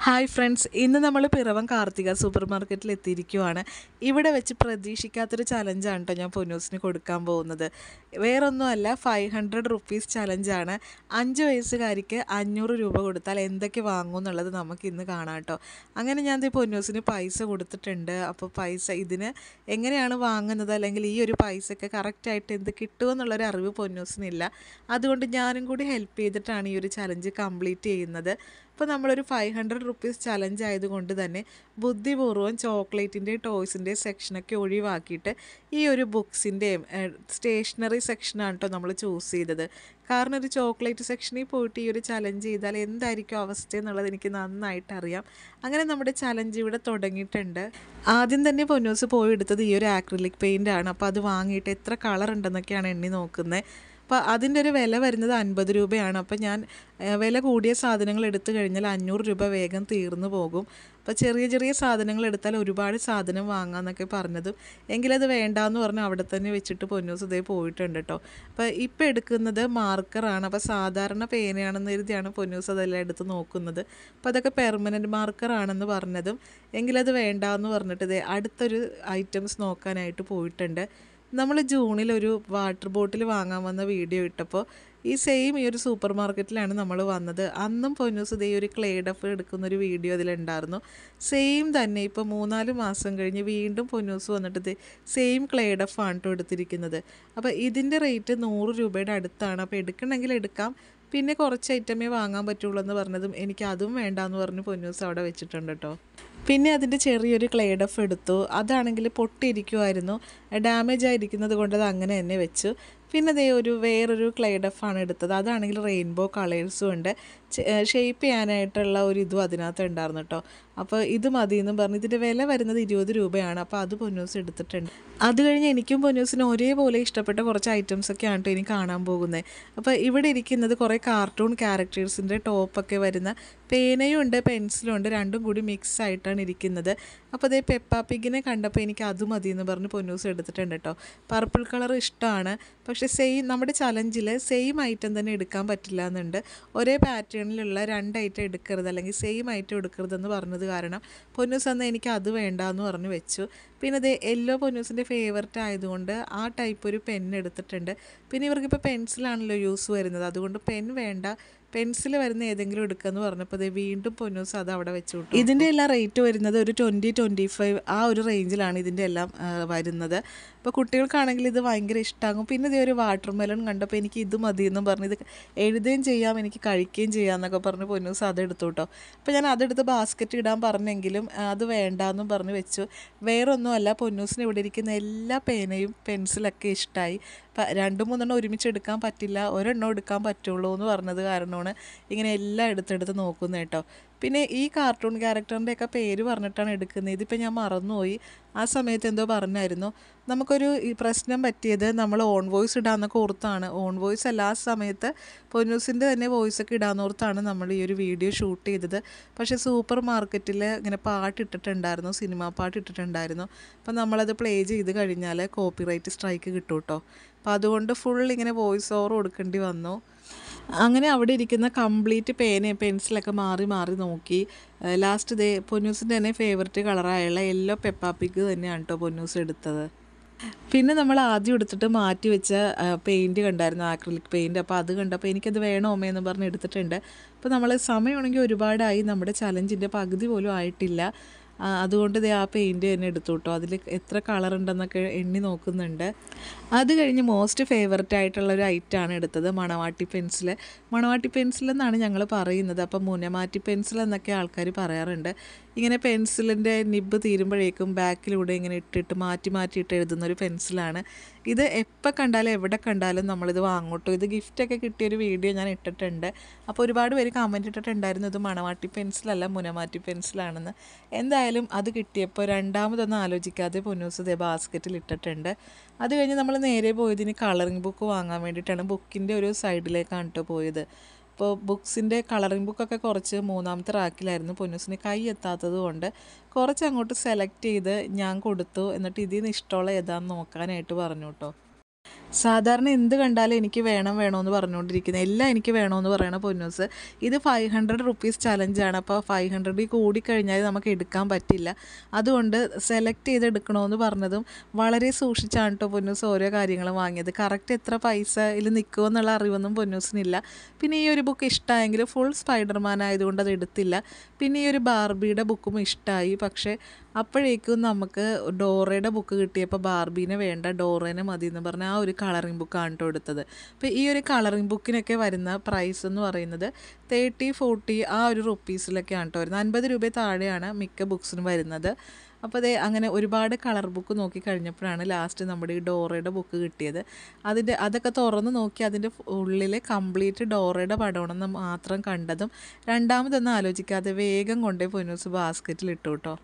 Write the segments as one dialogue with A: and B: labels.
A: hi friends ഇന്ന് നമ്മൾ Piravom Karthika super മാർക്കറ്റിൽ എത്തിയിരിക്കുവാണ് ഇവിടെ വെച്ച് പ്രതീക്ഷിക്കാത്തൊരു ചലഞ്ചാണ് കേട്ടോ ഞാൻ പൊന്നൂസിന് കൊടുക്കാൻ പോകുന്നത് വേറൊന്നുമല്ല ഫൈവ് ഹൺഡ്രഡ് റുപ്പീസ് ചലഞ്ചാണ് അഞ്ച് വയസ്സുകാരിക്ക് അഞ്ഞൂറ് രൂപ കൊടുത്താൽ എന്തൊക്കെ വാങ്ങും എന്നുള്ളത് നമുക്ക് ഇന്ന് കാണാം കേട്ടോ അങ്ങനെ ഞാൻ ദേ പൊന്നൂസിന് പൈസ കൊടുത്തിട്ടുണ്ട് അപ്പോൾ പൈസ ഇതിന് എങ്ങനെയാണ് വാങ്ങുന്നത് അല്ലെങ്കിൽ ഈ ഒരു പൈസയ്ക്ക് കറക്റ്റായിട്ട് എന്ത് കിട്ടുമെന്നുള്ളൊരു അറിവ് പൊന്നൂസിനില്ല അതുകൊണ്ട് ഞാനും കൂടി ഹെൽപ്പ് ചെയ്തിട്ടാണ് ഈ ഒരു ചലഞ്ച് കംപ്ലീറ്റ് ചെയ്യുന്നത് അപ്പോൾ നമ്മളൊരു ഫൈവ് ഹൺഡ്രഡ് റുപ്പീസ് ചലഞ്ച് ആയതുകൊണ്ട് തന്നെ ബുദ്ധിപൂർവ്വം ചോക്ലേറ്റിൻ്റെ ടോയ്സിൻ്റെ സെക്ഷനൊക്കെ ഒഴിവാക്കിയിട്ട് ഈ ഒരു ബുക്സിൻ്റെയും സ്റ്റേഷനറി സെക്ഷനാണ് കേട്ടോ നമ്മൾ ചൂസ് ചെയ്തത് കാരണം ഒരു ചോക്ലേറ്റ് സെക്ഷനിൽ പോയിട്ട് ഈ ഒരു ചലഞ്ച് ചെയ്താൽ എന്തായിരിക്കും അവസ്ഥ എന്നുള്ളത് എനിക്ക് നന്നായിട്ട് അറിയാം അങ്ങനെ നമ്മുടെ ചലഞ്ച് ഇവിടെ തുടങ്ങിയിട്ടുണ്ട് ആദ്യം തന്നെ പൊന്നൂസ് പോയി എടുത്തത് ഈ ഒരു ആക്രിലിക് പെയിൻ്റ് ആണ് അപ്പോൾ അത് വാങ്ങിയിട്ട് എത്ര കളർ ഉണ്ടെന്നൊക്കെയാണ് എണ്ണി നോക്കുന്നത് അപ്പോൾ അതിൻ്റെ ഒരു വില വരുന്നത് അൻപത് രൂപയാണ് അപ്പോൾ ഞാൻ ഏഹ്, വില കൂടിയ സാധനങ്ങൾ എടുത്തു കഴിഞ്ഞാൽ അഞ്ഞൂറ് രൂപ വേഗം തീർന്നു പോകും അപ്പോൾ ചെറിയ ചെറിയ സാധനങ്ങൾ എടുത്താൽ ഒരുപാട് സാധനം വാങ്ങാമെന്നൊക്കെ പറഞ്ഞതും എങ്കിലത് വേണ്ടാന്ന് പറഞ്ഞ് അവിടെ തന്നെ വെച്ചിട്ട് പൊന്നൂസ് ഇതേ പോയിട്ടുണ്ട് കേട്ടോ അപ്പോൾ ഇപ്പോൾ എടുക്കുന്നത് മാർക്കറാണ് അപ്പോൾ സാധാരണ പേനയാണെന്ന് കരുതിയാണ് പൊന്നൂസ് അതെല്ലാം എടുത്ത് നോക്കുന്നത് അപ്പോൾ അതൊക്കെ പെർമനൻറ്റ് മാർക്കറാണെന്ന് പറഞ്ഞതും എങ്കിലത് വേണ്ടാന്ന് പറഞ്ഞിട്ട് ഇതേ അടുത്തൊരു ഐറ്റംസ് നോക്കാനായിട്ട് പോയിട്ടുണ്ട് നമ്മൾ ജൂണിൽ ഒരു വാട്ടർ ബോട്ടിൽ വാങ്ങാൻ വന്ന വീഡിയോ ഇട്ടപ്പോൾ ഈ സെയിം ഈ ഒരു സൂപ്പർ മാർക്കറ്റിലാണ് നമ്മൾ വന്നത് അന്നും പൊന്നൂസ് ഇതേ ഒരു ക്ലേ ഡഫ് എടുക്കുന്ന ഒരു വീഡിയോ അതിലുണ്ടായിരുന്നു സെയിം തന്നെ ഇപ്പോൾ മൂന്നാല് മാസം കഴിഞ്ഞ് വീണ്ടും പൊന്നൂസ് വന്നിട്ട് ഇത് സെയിം ക്ലേ ഡഫാണ് കേട്ടോ എടുത്തിരിക്കുന്നത് അപ്പോൾ ഇതിൻ്റെ റേറ്റ് നൂറ് രൂപയുടെ അടുത്താണ് അപ്പോൾ എടുക്കണമെങ്കിൽ എടുക്കാം പിന്നെ കുറച്ച് ഐറ്റമേ വാങ്ങാൻ പറ്റുള്ളൂ എന്ന് പറഞ്ഞതും എനിക്ക് അതും വേണ്ടാന്ന് പറഞ്ഞ് പൊന്നൂസ് അവിടെ വെച്ചിട്ടുണ്ട് കേട്ടോ പിന്നെ അതിൻ്റെ ചെറിയൊരു ക്ലേ ഡഫ് എടുത്തു അതാണെങ്കിൽ പൊട്ടിയിരിക്കുമായിരുന്നു ഡാമേജ് ആയിരിക്കുന്നത് കൊണ്ട് അത് അങ്ങനെ തന്നെ വെച്ചു പിന്നെ ദേ ഒരു വേറൊരു ക്ലേ ഡഫാണ് എടുത്തത് അതാണെങ്കിൽ റെയിൻബോ കളേഴ്സും ഉണ്ട് ഷേപ്പ് ചെയ്യാനായിട്ടുള്ള ഒരു ഇതും അതിനകത്ത് ഉണ്ടായിരുന്നു കേട്ടോ അപ്പോൾ ഇത് മതി എന്നും പറഞ്ഞ് ഇതിൻ്റെ വില വരുന്നത് ഇരുപത് രൂപയാണ് അപ്പോൾ അത് പൊന്നൂസ് എടുത്തിട്ടുണ്ട് അത് കഴിഞ്ഞ് എനിക്കും പൊന്നൂസിന് ഒരേപോലെ ഇഷ്ടപ്പെട്ട കുറച്ച് ഐറ്റംസ് ഒക്കെയാണ് കേട്ടോ ഇനി കാണാൻ പോകുന്നത് അപ്പോൾ ഇവിടെ ഇരിക്കുന്നത് കുറേ കാർട്ടൂൺ ക്യാരക്ടേഴ്സിൻ്റെ ടോപ്പൊക്കെ വരുന്ന പേനയും ഉണ്ട് പെൻസിലും ഉണ്ട് രണ്ടും കൂടി മിക്സ് ആയിട്ടാണ് ഇരിക്കുന്നത് അപ്പോൾ അതേ പെപ്പ പിഗിനെ കണ്ടപ്പോൾ എനിക്ക് അത് മതി എന്ന് പറഞ്ഞ് പൊന്നൂസ് എടുത്തിട്ടുണ്ട് കേട്ടോ പർപ്പിൾ കളർ ഇഷ്ടമാണ് പക്ഷേ സെയിം നമ്മുടെ ചലഞ്ചിൽ സെയിം ഐറ്റം തന്നെ എടുക്കാൻ പറ്റില്ല എന്നുണ്ട് ഒരേ പാറ്റേണിലുള്ള രണ്ട് ഐറ്റം എടുക്കരുത് അല്ലെങ്കിൽ സെയിം ഐറ്റം എടുക്കരുതെന്ന് പറഞ്ഞത് കാരണം പൊന്നൂസ് അന്ന് എനിക്ക് അത് വേണ്ട എന്ന് പറഞ്ഞ് വെച്ചു പിന്നെ ഇത് യെല്ലോ പൊന്നൂസിൻ്റെ ഫേവററ്റ് ആയതുകൊണ്ട് ആ ടൈപ്പ് ഒരു പെൻ എടുത്തിട്ടുണ്ട് പിന്നെ ഇവർക്കിപ്പോൾ പെൻസിലാണല്ലോ യൂസ് വരുന്നത് അതുകൊണ്ട് പെൻ വേണ്ട പെൻസിൽ വരുന്ന ഏതെങ്കിലും എടുക്കാന്ന് പറഞ്ഞപ്പോൾ ദേ വീണ്ടും പൊന്നൂസ് അത് അവിടെ വെച്ചു വിട്ടു ഇതിൻ്റെ എല്ലാം റേറ്റ് വരുന്നത് ഒരു ട്വൻറ്റി ട്വൻറ്റി ഫൈവ് ആ ഒരു റേഞ്ചിലാണ് ഇതിൻ്റെ എല്ലാം ആ, വരുന്നത് അപ്പോൾ കുട്ടികൾക്കാണെങ്കിൽ ഇത് ഭയങ്കര ഇഷ്ടമാകും പിന്നെ ഇതേ ഒരു വാട്ടർ മെലൺ കണ്ടപ്പോൾ എനിക്ക് ഇത് മതി എന്നും പറഞ്ഞ് ഇത് എഴുതുകയും ചെയ്യാം എനിക്ക് കഴിക്കുകയും ചെയ്യാം എന്നൊക്കെ പറഞ്ഞ് പൊന്നൂസ് അത് എടുത്തു കേട്ടോ അപ്പോൾ ഞാൻ അതെടുത്ത് ബാസ്ക്കറ്റ് ഇടാൻ പറഞ്ഞെങ്കിലും ആ, അത് വേണ്ടാന്നും പറഞ്ഞ് വെച്ചു വേറൊന്നുമല്ല പൊന്നൂസിന് ഇവിടെ ഇരിക്കുന്ന എല്ലാ പേനയും പെൻസിലൊക്കെ ഇഷ്ടമായി അപ്പം രണ്ട് മൂന്നെണ്ണം ഒരുമിച്ച് എടുക്കാൻ പറ്റില്ല ഒരെണ്ണം എടുക്കാൻ പറ്റുള്ളൂ എന്ന് പറഞ്ഞത് കാരണമാണ് ഇങ്ങനെ എല്ലാം എടുത്തെടുത്ത് നോക്കുന്നത് കേട്ടോ പിന്നെ ഈ കാർട്ടൂൺ ക്യാരക്ടറിൻ്റെ ഒക്കെ പേര് പറഞ്ഞിട്ടാണ് എടുക്കുന്നത് ഇതിപ്പോൾ ഞാൻ മറന്നുപോയി ആ സമയത്ത് എന്തോ പറഞ്ഞായിരുന്നു നമുക്കൊരു ഈ പ്രശ്നം പറ്റിയത് നമ്മൾ ഓൺ വോയിസ് ഇടാന്നൊക്കെ ഓർത്താണ് ഓൺ വോയിസ് അല്ല ആ സമയത്ത് പൊന്നൂസിൻ്റെ തന്നെ വോയിസ് ഒക്കെ ഇടാന്നോർത്താണ് നമ്മൾ ഈ ഒരു വീഡിയോ ഷൂട്ട് ചെയ്തത് പക്ഷേ സൂപ്പർ മാർക്കറ്റിൽ ഇങ്ങനെ പാട്ട് ഇട്ടിട്ടുണ്ടായിരുന്നു സിനിമ പാട്ട് ഇട്ടിട്ടുണ്ടായിരുന്നു അപ്പം നമ്മളത് പ്ലേ ചെയ്ത് കഴിഞ്ഞാൽ കോപ്പിറൈറ്റ് സ്ട്രൈക്ക് കിട്ടും കേട്ടോ അപ്പം അതുകൊണ്ട് ഫുൾ ഇങ്ങനെ വോയിസ് ഓവർ കൊടുക്കേണ്ടി വന്നു അങ്ങനെ അവിടെ ഇരിക്കുന്ന കംപ്ലീറ്റ് പേനയും പെൻസിലൊക്കെ മാറി മാറി നോക്കി ലാസ്റ്റ് ദേ പൊന്നൂസിൻ്റെ തന്നെ ഫേവററ്റ് കളറായുള്ള യെല്ലോ പെപ്പാപ്പിക്ക് തന്നെയാണ് കേട്ടോ പൊന്നൂസ് എടുത്തത് പിന്നെ നമ്മൾ ആദ്യം എടുത്തിട്ട് മാറ്റി വെച്ച പെയിൻറ് കണ്ടായിരുന്നു ആക്രിലിക് പെയിൻറ് അപ്പോൾ അത് കണ്ടപ്പോൾ എനിക്കത് വേണോ അമ്മയെന്ന് പറഞ്ഞ് എടുത്തിട്ടുണ്ട് അപ്പോൾ നമ്മൾ സമയമാണെങ്കിൽ ഒരുപാടായി നമ്മുടെ ചലഞ്ചിൻ്റെ പകുതി പോലും ആയിട്ടില്ല ആ, അതുകൊണ്ട് ദേ ആ പെയിൻറ് തന്നെ എടുത്തു കേട്ടോ അതിൽ എത്ര കളർ ഉണ്ടെന്നൊക്കെ എണ്ണി നോക്കുന്നുണ്ട് അത് കഴിഞ്ഞ് മോസ്റ്റ് ഫേവററ്റ് ആയിട്ടുള്ള ഒരു ഐറ്റമാണ് എടുത്തത് മണവാട്ടി പെൻസിൽ മണവാട്ടി പെൻസിൽ എന്നാണ് ഞങ്ങൾ പറയുന്നത് അപ്പം മുനമാറ്റി പെൻസിൽ എന്നൊക്കെ ആൾക്കാർ പറയാറുണ്ട് ഇങ്ങനെ പെൻസിലിൻ്റെ നിബ് തീരുമ്പോഴേക്കും ബാക്കിലൂടെ ഇങ്ങനെ ഇട്ടിട്ട് മാറ്റി മാറ്റി ഇട്ട് എഴുതുന്ന ഒരു പെൻസിലാണ് ഇത് എപ്പോൾ കണ്ടാലും എവിടെ കണ്ടാലും നമ്മളിത് വാങ്ങോട്ടോ ഇത് ഗിഫ്റ്റൊക്കെ കിട്ടിയൊരു വീഡിയോ ഞാൻ ഇട്ടിട്ടുണ്ട് അപ്പോൾ ഒരുപാട് പേര് കമൻറ്റ് ഇട്ടിട്ടുണ്ടായിരുന്നു ഇത് മണവാട്ടി പെൻസിലല്ല മുനമാറ്റി പെൻസിലാണെന്ന് എന്തായാലും അത് കിട്ടിയപ്പോൾ രണ്ടാമതൊന്നും ആലോചിക്കാതെ പൊന്നൂസ് ഇതേ ബാസ്ക്കറ്റിൽ ഇട്ടിട്ടുണ്ട് അത് കഴിഞ്ഞ് നമ്മൾ നേരെ പോയത് ഇനി കളറിംഗ് ബുക്ക് വാങ്ങാൻ വേണ്ടിയിട്ടാണ് ബുക്കിൻ്റെ ഒരു സൈഡിലേക്കാണ് കേട്ടോ പോയത് അപ്പോൾ ബുക്സിൻ്റെ കളറിംഗ് ബുക്കൊക്കെ കുറച്ച് മൂന്നാമത്തെ റാക്കിലായിരുന്നു പൊന്നൂസിന് കൈ എത്താത്തത് കൊണ്ട് കുറച്ച് അങ്ങോട്ട് സെലക്ട് ചെയ്ത് ഞാൻ കൊടുത്തു എന്നിട്ട് ഇതിൽ നിന്ന് ഇഷ്ടമുള്ള ഏതാന്ന് നോക്കാനായിട്ട് പറഞ്ഞു കേട്ടോ സാധാരണ എന്ത് കണ്ടാലും എനിക്ക് വേണം വേണമെന്ന് പറഞ്ഞുകൊണ്ടിരിക്കുന്നത് എല്ലാം എനിക്ക് വേണമെന്ന് പറയണ പൊന്നൂസ് ഇത് ഫൈവ് ഹൺഡ്രഡ് റുപ്പീസ് ചലഞ്ചാണ് അപ്പോൾ ഫൈവ് ഹൺഡ്രഡിൽ കൂടിക്കഴിഞ്ഞാൽ നമുക്ക് എടുക്കാൻ പറ്റില്ല അതുകൊണ്ട് സെലക്ട് ചെയ്ത് എടുക്കണമെന്ന് പറഞ്ഞതും വളരെ സൂക്ഷിച്ചാണ് കേട്ടോ പൊന്നൂസ് ഓരോ കാര്യങ്ങളും വാങ്ങിയത് കറക്റ്റ് എത്ര പൈസയിൽ നിൽക്കുമോ എന്നുള്ള അറിവൊന്നും പൊന്നൂസിനില്ല പിന്നെ ഈ ഒരു ബുക്ക് ഇഷ്ടമായെങ്കിൽ ഫുൾ സ്പൈഡർമാൻ ആയതുകൊണ്ട് അത് എടുത്തില്ല പിന്നെ ഈ ഒരു ബാർബിയുടെ ബുക്കും ഇഷ്ടമായി പക്ഷേ അപ്പോഴേക്കും നമുക്ക് ഡോറയുടെ ബുക്ക് കിട്ടിയപ്പോൾ ബാർബീനെ വേണ്ട ഡോറേനെ മതി എന്ന് പറഞ്ഞ ആ ഒരു കളറിംഗ് ബുക്കാണ് കേട്ടോ എടുത്തത് അപ്പോൾ ഈ ഒരു കളറിംഗ് ബുക്കിനൊക്കെ വരുന്ന പ്രൈസ് എന്ന് പറയുന്നത് തേർട്ടി ഫോർട്ടി ആ ഒരു റുപ്പീസിലൊക്കെയാണ് കേട്ടോ വരുന്നത് അൻപത് രൂപ താഴെയാണ് മിക്ക ബുക്സിനും വരുന്നത് അപ്പോൾ അതേ അങ്ങനെ ഒരുപാട് കളർ ബുക്ക് നോക്കി കഴിഞ്ഞപ്പോഴാണ് ലാസ്റ്റ് നമ്മുടെ ഈ ഡോറയുടെ ബുക്ക് കിട്ടിയത് അതിൻ്റെ അതൊക്കെ തുറന്ന് നോക്കി അതിൻ്റെ ഉള്ളിൽ കംപ്ലീറ്റ് ഡോറയുടെ പടമാണെന്ന് മാത്രം കണ്ടതും രണ്ടാമതൊന്നും ആലോചിക്കാതെ വേഗം കൊണ്ടേ പൊന്നൂസ് ബാസ്ക്കറ്റിൽ ഇട്ടു കേട്ടോ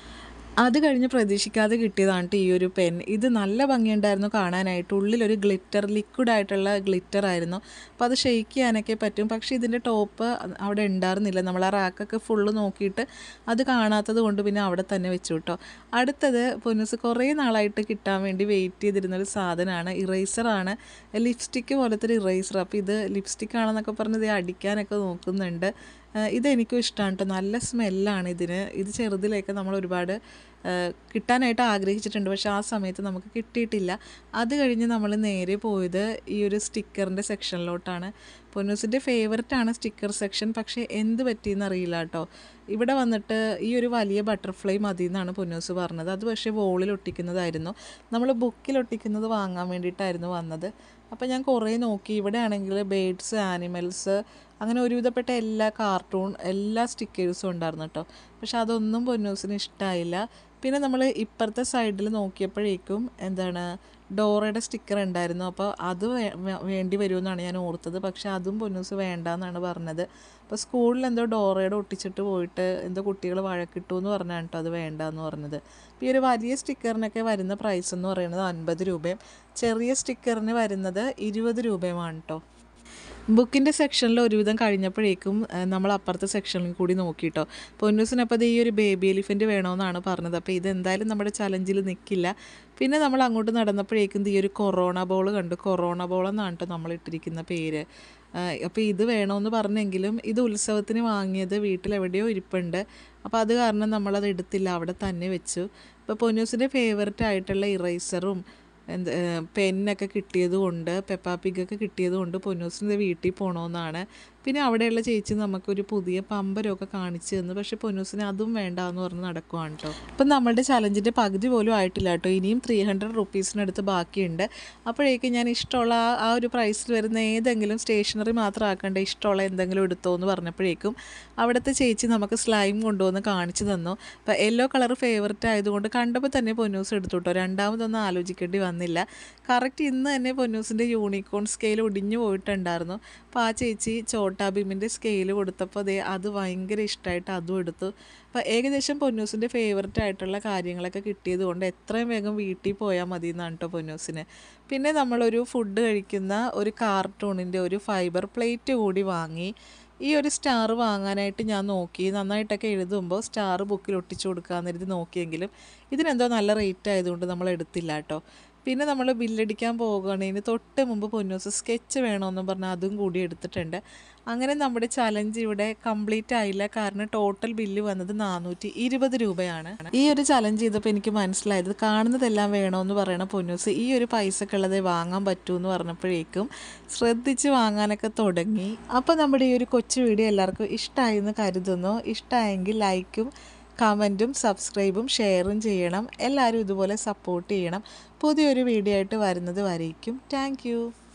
A: അത് കഴിഞ്ഞ് പ്രതീക്ഷിക്കാതെ കിട്ടിയതാണ് ട്ടോ ഈ ഒരു പെൻ ഇത് നല്ല ഭംഗിയുണ്ടായിരുന്നു കാണാനായിട്ട് ഉള്ളിലൊരു ഗ്ലിറ്റർ ലിക്വിഡ് ആയിട്ടുള്ള ഗ്ലിറ്റർ ആയിരുന്നു അപ്പോൾ അത് ഷെയ്ക്ക് ചെയ്യാനൊക്കെ പറ്റും പക്ഷേ ഇതിൻ്റെ ടോപ്പ് അവിടെ ഉണ്ടായിരുന്നില്ല നമ്മൾ ആ റാക്കൊക്കെ ഫുള്ള് നോക്കിയിട്ട് അത് കാണാത്തത് കൊണ്ട് പിന്നെ അവിടെ തന്നെ വെച്ചു കേട്ടോ അടുത്തത് പൊന്നൂസ് കുറേ നാളായിട്ട് കിട്ടാൻ വേണ്ടി വെയിറ്റ് ചെയ്തിരുന്നൊരു സാധനമാണ് ഇറേസറാണ് ലിപ്സ്റ്റിക്ക് പോലത്തെ ഒരു ഇറേസർ അപ്പോൾ ഇത് ലിപ്സ്റ്റിക് ആണെന്നൊക്കെ പറഞ്ഞ് ഇത് അടിക്കാനൊക്കെ നോക്കുന്നുണ്ട് ഏഹ് ഇതെനിക്കും ഇഷ്ടമാണ് കേട്ടോ നല്ല സ്മെല്ലാണ് ഇതിന് ഇത് ചെറുതിലേക്ക് നമ്മൾ ഒരുപാട് ഏഹ് കിട്ടാനായിട്ട് ആഗ്രഹിച്ചിട്ടുണ്ട് പക്ഷേ ആ സമയത്ത് നമുക്ക് കിട്ടിയിട്ടില്ല അത് കഴിഞ്ഞ് നമ്മൾ നേരെ പോയത് ഈ ഒരു സ്റ്റിക്കറിൻ്റെ സെക്ഷനിലോട്ടാണ് പൊന്നൂസിൻ്റെ ഫേവററ്റ് ആണ് സ്റ്റിക്കർ സെക്ഷൻ പക്ഷേ എന്ത് പറ്റിയെന്ന് അറിയില്ല കേട്ടോ ഇവിടെ വന്നിട്ട് ഈ ഒരു വലിയ ബട്ടർഫ്ലൈ മതി എന്നാണ് പൊന്നൂസ് പറഞ്ഞത് അത് പക്ഷേ വോളിൽ ഒട്ടിക്കുന്നതായിരുന്നു നമ്മൾ ബുക്കിൽ ഒട്ടിക്കുന്നത് വാങ്ങാൻ വേണ്ടിയിട്ടായിരുന്നു വന്നത് അപ്പോൾ ഞാൻ കുറേ നോക്കി ഇവിടെ ആണെങ്കിൽ ബേഡ്സ് ആനിമൽസ് അങ്ങനെ ഒരുവിധപ്പെട്ട എല്ലാ കാർട്ടൂൺ എല്ലാ സ്റ്റിക്കേഴ്സും ഉണ്ടായിരുന്നു കേട്ടോ പക്ഷെ അതൊന്നും പൊന്നൂസിന് ഇഷ്ടമായില്ല പിന്നെ നമ്മൾ ഇപ്പുറത്തെ സൈഡിൽ നോക്കിയപ്പോഴേക്കും എന്താണ് ഡോറയുടെ സ്റ്റിക്കർ ഉണ്ടായിരുന്നു അപ്പോൾ അത് വേ- വേ- വേണ്ടി വരുമെന്നാണ് ഞാൻ ഓർത്തത് പക്ഷെ അതും പൊന്നൂസ് വേണ്ട എന്നാണ് പറഞ്ഞത് അപ്പോൾ സ്കൂളിൽ എന്തോ ഡോറയുടെ ഒട്ടിച്ചിട്ട് പോയിട്ട് എന്തോ കുട്ടികൾ വഴക്കിട്ടു എന്ന് പറഞ്ഞാണ് കേട്ടോ അത് വേണ്ട എന്ന് പറഞ്ഞത് അപ്പോൾ ഈ ഒരു വലിയ സ്റ്റിക്കറിനൊക്കെ വരുന്ന പ്രൈസ് എന്ന് പറയുന്നത് അൻപത് രൂപയും ചെറിയ സ്റ്റിക്കറിന് വരുന്നത് ഇരുപത് രൂപയുമാണ് കേട്ടോ ബുക്കിൻ്റെ സെക്ഷനിൽ ഒരുവിധം കഴിഞ്ഞപ്പോഴേക്കും ഏഹ്, നമ്മൾ അപ്പുറത്തെ സെക്ഷനിൽ കൂടി നോക്കിട്ടോ പൊന്നൂസിനപ്പോൾ അത് ഈ ഒരു ബേബി എലിഫൻറ്റ് വേണമെന്നാണ് പറഞ്ഞത് അപ്പോൾ ഇതെന്തായാലും നമ്മുടെ ചലഞ്ചിൽ നിൽക്കില്ല പിന്നെ നമ്മൾ അങ്ങോട്ട് നടന്നപ്പോഴേക്കും ഈ ഒരു കൊറോണ ബോൾ കണ്ടു കൊറോണ ബോൾ എന്നാണ് കേട്ടോ നമ്മൾ ഇട്ടിരിക്കുന്ന പേര് അപ്പോൾ ഇത് വേണമെന്ന് പറഞ്ഞെങ്കിലും ഇത് ഉത്സവത്തിന് വാങ്ങിയത് വീട്ടിലെവിടെയോ ഇരിപ്പുണ്ട് അപ്പോൾ അത് കാരണം നമ്മളത് എടുത്തില്ല അവിടെ തന്നെ വെച്ചു ഇപ്പോൾ പൊന്നൂസിൻ്റെ ഫേവററ്റ് ആയിട്ടുള്ള ഇറേസറും എന്ത് പെന്നൊക്കെ കിട്ടിയത് കൊണ്ട് പെപ്പാ പിഗൊക്കെ കിട്ടിയത് കൊണ്ട് പൊന്നൂസിൻ്റെ വീട്ടിൽ പോകണമെന്നാണ് പിന്നെ അവിടെയുള്ള ചേച്ചി നമുക്കൊരു പുതിയ പമ്പരമൊക്കെ കാണിച്ചു തന്നു പക്ഷെ പൊന്നൂസിന് അതും വേണ്ട എന്ന് പറഞ്ഞ് നടക്കുവാണ് കേട്ടോ അപ്പം നമ്മളുടെ ചലഞ്ചിൻ്റെ പകുതി പോലും ആയിട്ടില്ല കേട്ടോ ഇനിയും ത്രീ ഹൺഡ്രഡ് റുപ്പീസിനടുത്ത് ബാക്കിയുണ്ട് അപ്പോഴേക്കും ഞാൻ ഇഷ്ടമുള്ള ആ ആ ഒരു പ്രൈസിൽ വരുന്ന ഏതെങ്കിലും സ്റ്റേഷനറി മാത്രം ആക്കണ്ട ഇഷ്ടമുള്ള എന്തെങ്കിലും എടുത്തോ എന്ന് പറഞ്ഞപ്പോഴേക്കും അവിടുത്തെ ചേച്ചി നമുക്ക് സ്ലൈം കൊണ്ടുവന്ന് കാണിച്ചു തന്നു അപ്പോൾ യെല്ലോ കളർ ഫേവററ്റ് ആയതുകൊണ്ട് കണ്ടപ്പോൾ തന്നെ പൊന്നൂസ് എടുത്തു കേട്ടോ രണ്ടാമതൊന്നും ആലോചിക്കേണ്ടി വന്നില്ല കറക്റ്റ് ഇന്ന് തന്നെ പൊന്നൂസിൻ്റെ യൂണിക്കോൺ സ്കെയിൽ ഒടിഞ്ഞു പോയിട്ടുണ്ടായിരുന്നു അപ്പോൾ ആ ചേച്ചി ചോട്ടാ ഭീമിൻ്റെ സ്കെയിൽ കൊടുത്തപ്പോൾ അതേ അത് ഭയങ്കര ഇഷ്ടമായിട്ട് അതും എടുത്തു അപ്പോൾ ഏകദേശം പൊന്നൂസിൻ്റെ ഫേവററ്റ് ആയിട്ടുള്ള കാര്യങ്ങളൊക്കെ കിട്ടിയത് കൊണ്ട് എത്രയും വേഗം വീട്ടിൽ പോയാൽ മതി എന്നാണ് കേട്ടോ പൊന്നൂസിന് പിന്നെ നമ്മളൊരു ഫുഡ് കഴിക്കുന്ന ഒരു കാർട്ടൂണിൻ്റെ ഒരു ഫൈബർ പ്ലേറ്റ് കൂടി വാങ്ങി ഈ ഒരു സ്റ്റാർ വാങ്ങാനായിട്ട് ഞാൻ നോക്കി നന്നായിട്ടൊക്കെ എഴുതുമ്പോൾ സ്റ്റാർ ബുക്കിൽ ഒട്ടിച്ചു കൊടുക്കാമെന്ന് കരുതി നോക്കിയെങ്കിലും ഇതിനെന്തോ നല്ല റേറ്റ് ആയതുകൊണ്ട് നമ്മൾ എടുത്തില്ല കേട്ടോ പിന്നെ നമ്മൾ ബില്ലടിക്കാൻ പോകുകയാണെങ്കിൽ തൊട്ട് മുമ്പ് പൊന്നൂസ് സ്കെച്ച് വേണമെന്നും പറഞ്ഞാൽ അതും കൂടി എടുത്തിട്ടുണ്ട് അങ്ങനെ നമ്മുടെ ചലഞ്ച് ഇവിടെ കംപ്ലീറ്റ് ആയില്ല കാരണം ടോട്ടൽ ബില്ല് വന്നത് നാനൂറ്റി ഇരുപത് രൂപയാണ് ഈ ഒരു ചലഞ്ച് ചെയ്തപ്പോൾ എനിക്ക് മനസ്സിലായത് കാണുന്നതെല്ലാം വേണമെന്ന് പറയണ പൊന്നൂസ് ഈ ഒരു പൈസക്കുള്ളത് വാങ്ങാൻ പറ്റൂ എന്ന് പറഞ്ഞപ്പോഴേക്കും ശ്രദ്ധിച്ച് വാങ്ങാനൊക്കെ തുടങ്ങി അപ്പോൾ നമ്മുടെ ഈ ഒരു കൊച്ചു വീഡിയോ എല്ലാവർക്കും ഇഷ്ടമായി എന്ന് കരുതുന്നു ഇഷ്ടമായെങ്കിൽ ലൈക്കും കമൻറ്റും സബ്സ്ക്രൈബും ഷെയറും ചെയ്യണം എല്ലാവരും ഇതുപോലെ സപ്പോർട്ട് ചെയ്യണം പുതിയൊരു വീഡിയോ ആയിട്ട് വരുന്നത് വരേക്കും താങ്ക്